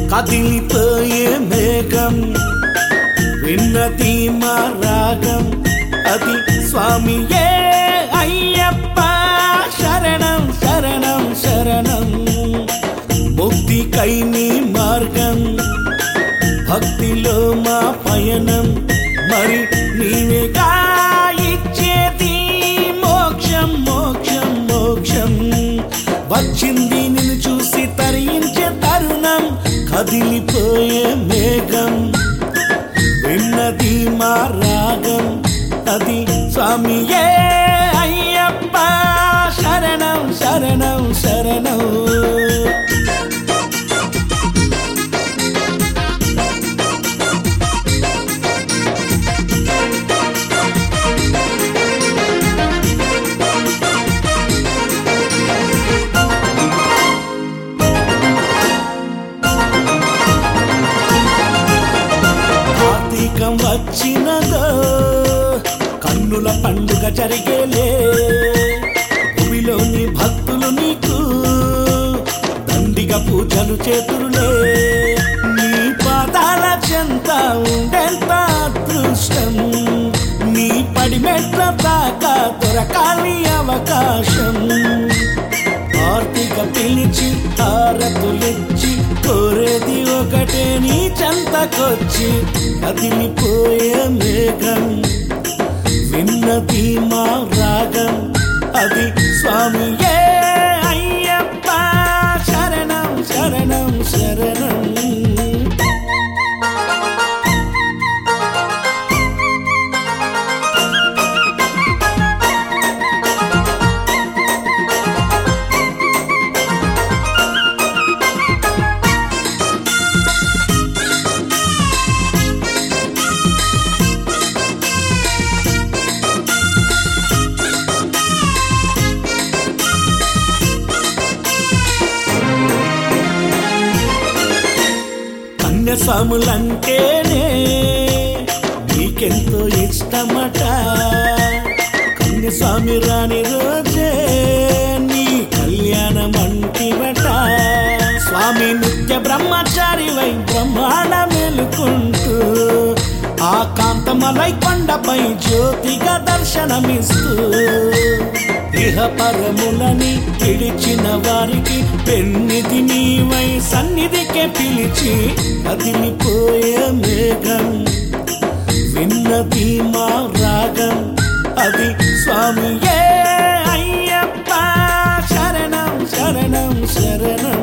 కదిలిపోయే మేఘం విన్నది మా రాగం అది స్వామియే అయ్యప్ప శరణం శరణం శరణం ముక్తికై నీ మార్గం భక్తిలో మా పయనం మరి నీవేగా ఇచ్చేది మోక్షం మోక్షం మోక్షం వచ్చింది నిన్ను చూసి తరించే తరుణం కదిలిపోయే మేఘం విన్నది మా రాగం అది స్వామియే అయ్యప్ప శరణం శరణం శరణం కార్తీకం వచ్చినదో కన్నుల పండుగ జరిగేలే భూమిలోని భక్తులు నీకు దండిగా పూజలు చేతురులే నీ పాదాల చెంత ఉండేంత అదృష్టం నీ పడిమెట్ల దాకా దొరకాలి అవకాశం ఆర్తిక పిలిచి హారతులిచ్చి కోరేది ఒకటే నీ చెంతకొచ్చి కదిలిపోయే మేఘం విన్నది మా రాగం అది స్వామియే అయ్యప్ప శరణం శరణం శరణం కన్యస్వాములంటేనే నీకెంతో ఇష్టమట కన్యస్వామి రాని రోజే నీ కళ్యాణం అంటివట స్వామి నిత్య బ్రహ్మచారి వై బ్రహ్మాండ మేలుకుంటూ ఆ కాంతమలై కొండపై జ్యోతిగా దర్శనమిస్తూ ఇహ పరములని పిలిచిన వారికి పెన్నిది నీవై సన్నిధికే పిలిచి కదిలిపోయే మేఘం విన్నది మా రాగం అది స్వామియే అయ్యప్ప శరణం శరణం శరణం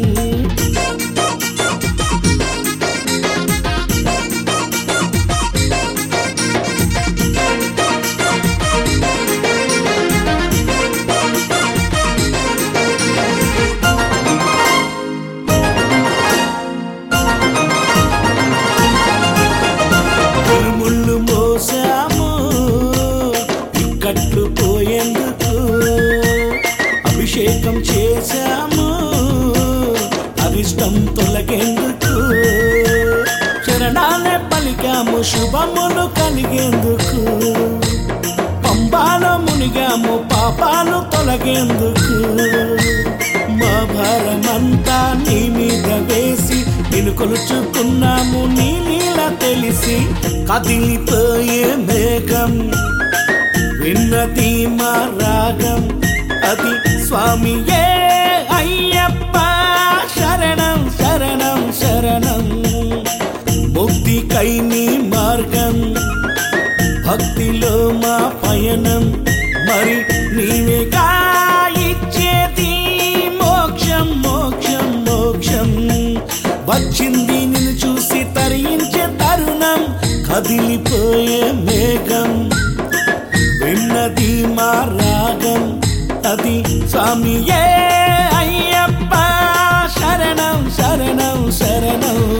ముళ్ళు మోసాము ఇక్కట్లు పోయేందుకు అభిషేకం చేశాము అరిష్టం తొలగేందుకు చరణాలే పలికాము శుభములు కలిగేందుకు పంబాలో మునిగాము పాపాలు తొలగేందుకు మా భారమంతా నీ మీద వేసి నిన్ను కొలుచుకున్నాము నీ నీల తెలిసి కదిలిపోయే మేఘం విన్నది మా రాగం అది స్వామియే అయ్యప్ప శరణం శరణం శరణం ముక్తికై నీ మార్గం భక్తిలో మా పయనం మరి నీవేగా ఇచ్చేది మోక్షం మోక్షం మోక్షం వచ్చింది నిన్ను చూసి తరించే తరుణం కదిలిపోయే మేఘం విన్నది మా రాగం అది స్వామియే అయ్యప్ప శరణం శరణం శరణం